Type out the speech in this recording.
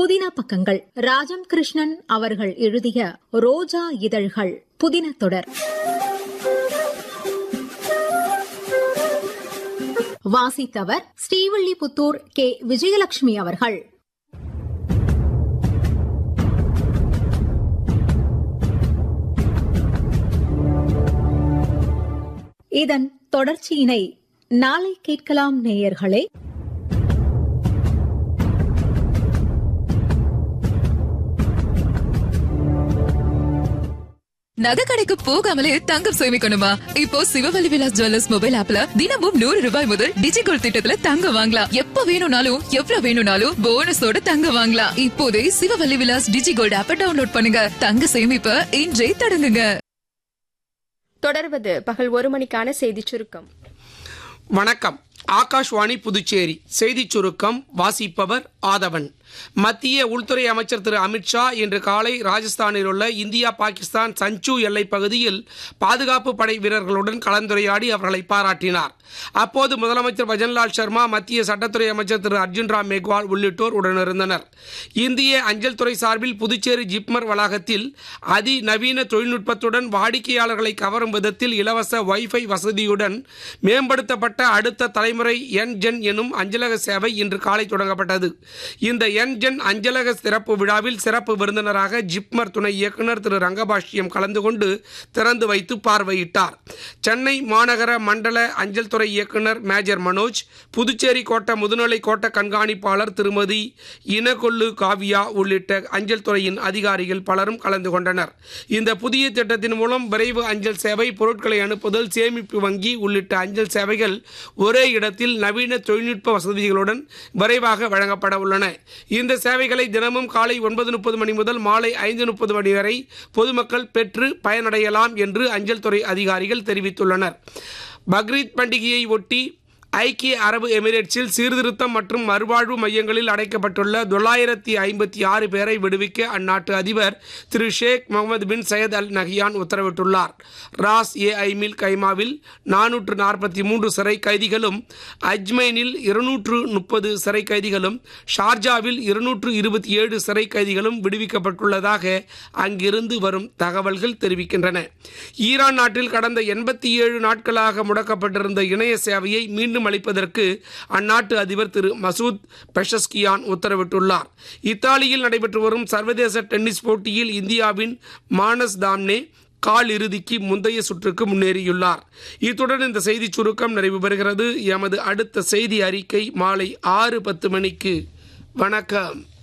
புதின பக்கங்கள் ராஜம் கிருஷ்ணன் அவர்கள் எழுதிய ரோஜா இதழ்கள் புதின தொடர் வாசித்தவர் ஸ்ரீவில்லிபுத்தூர் கே விஜயலட்சுமி அவர்கள் இதன் தொடர்ச்சியினை நாளை கேட்கலாம் நேயர்களே நகை கடைக்கு போகாமலே தங்கம் சேமிக்கணுமா இப்போ சிவவலி விலாஸ் ஜுவல்லர்ஸ் மொபைல் ஆப்ல தினமும் நூறு ரூபாய் முதல் டிஜிகோல்ட் திட்டத்துல தங்கம் வாங்கலாம் எப்ப வேணும்னாலும் எவ்வளவு வேணும்னாலும் போனஸோட தங்கம் வாங்கலாம் இப்போதே சிவவல்லி விலாஸ் டிஜிகோல்ட் ஆப்ப டவுன்லோட் பண்ணுங்க தங்க சேமிப்ப இன்றே தொடங்குங்க தொடர்வது பகல் ஒரு மணிக்கான செய்திச் சுருக்கம் வணக்கம் ஆகாஷ்வாணி புதுச்சேரி செய்திச் சுருக்கம் வாசிப்பவர் ஆதவன் மத்திய உள்துறை அமைச்சர் திரு அமித்ஷா இன்று காலை ராஜஸ்தானில் உள்ள இந்தியா பாகிஸ்தான் சஞ்சு எல்லைப் பகுதியில் பாதுகாப்பு படை வீரர்களுடன் கலந்துரையாடி அவர்களை பாராட்டினார் அப்போது முதலமைச்சர் பஜன்லால் சர்மா மத்திய சட்டத்துறை அமைச்சர் திரு அர்ஜுன் ராம் மேக்வால் உள்ளிட்டோர் உடனிருந்தனர் இந்திய அஞ்சல் துறை சார்பில் புதுச்சேரி ஜிப்மர் வளாகத்தில் அதிநவீன தொழில்நுட்பத்துடன் வாடிக்கையாளர்களை கவரும் விதத்தில் இலவச வைஃபை வசதியுடன் மேம்படுத்தப்பட்ட அடுத்த தலைமுறை என் ஜென் எனும் அஞ்சலக சேவை இன்று காலை தொடங்கப்பட்டது இந்த என் ஜென் அஞ்சலக சிறப்பு விழாவில் சிறப்பு விருந்தினராக ஜிப்மர் துணை இயக்குனர் திரு ரங்கபாஷ்யம் கலந்து கொண்டு திறந்து வைத்து பார்வையிட்டார் சென்னை மாநகர மண்டல அஞ்சல் துறை இயக்குனர் மேஜர் மனோஜ் புதுச்சேரி கோட்ட முதுநிலை கோட்ட கண்காணிப்பாளர் திருமதி இனகொல்லு காவியா உள்ளிட்ட அஞ்சல் துறையின் அதிகாரிகள் பலரும் கலந்து கொண்டனர் இந்த புதிய திட்டத்தின் மூலம் விரைவு அஞ்சல் சேவை பொருட்களை அனுப்புதல் சேமிப்பு வங்கி உள்ளிட்ட அஞ்சல் சேவைகள் ஒரே இடத்தில் நவீன தொழில்நுட்ப வசதிகளுடன் விரைவாக வழங்கப்பட உள்ளன இந்த சேவைகளை தினமும் காலை ஒன்பது முப்பது மணி முதல் மாலை ஐந்து முப்பது மணி வரை பொதுமக்கள் பெற்று பயனடையலாம் என்று அஞ்சல் துறை அதிகாரிகள் தெரிவித்துள்ளனர் பக்ரீத் பண்டிகையை ஒட்டி ஐக்கிய அரபு எமிரேட்ஸில் சீர்திருத்தம் மற்றும் மறுவாழ்வு மையங்களில் அடைக்கப்பட்டுள்ள தொள்ளாயிரத்தி ஐம்பத்தி ஆறு பேரை விடுவிக்க அந்நாட்டு அதிபர் Thiru Sheikh Mohamed bin Zayed Al Nahyan உத்தரவிட்டுள்ளார் ராஸ் ஏ ஐமில் கைமாவில் நானூற்று நாற்பத்தி மூன்று சிறை கைதிகளும் அஜ்மைனில் இருநூற்று முப்பது சிறை கைதிகளும் ஷார்ஜாவில் இருநூற்று இருபத்தி ஏழு சிறை கைதிகளும் விடுவிக்கப்பட்டுள்ளதாக அங்கிருந்து வரும் தகவல்கள் தெரிவிக்கின்றன ஈரான் நாட்டில் கடந்த எண்பத்தி ஏழு நாட்களாக முடக்கப்பட்டிருந்த இணைய சேவையை மீண்டும் அளிப்பதற்கு அந்நாட்டு அதிபர் திரு மசூத் பெஷஸ்கியான் உத்தரவிட்டுள்ளார் இத்தாலியில் நடைபெற்று வரும் சர்வதேச டென்னிஸ் போட்டியில் இந்தியாவின் மானஸ் தாம்னே கால் இறுதிக்கு முந்தைய சுற்றுக்கு முன்னேறியுள்ளார் இத்துடன் இந்த செய்திச் சுருக்கம் நிறைவு பெறுகிறது எமது அடுத்த செய்தி அறிக்கை மாலை ஆறு பத்து மணிக்கு வணக்கம்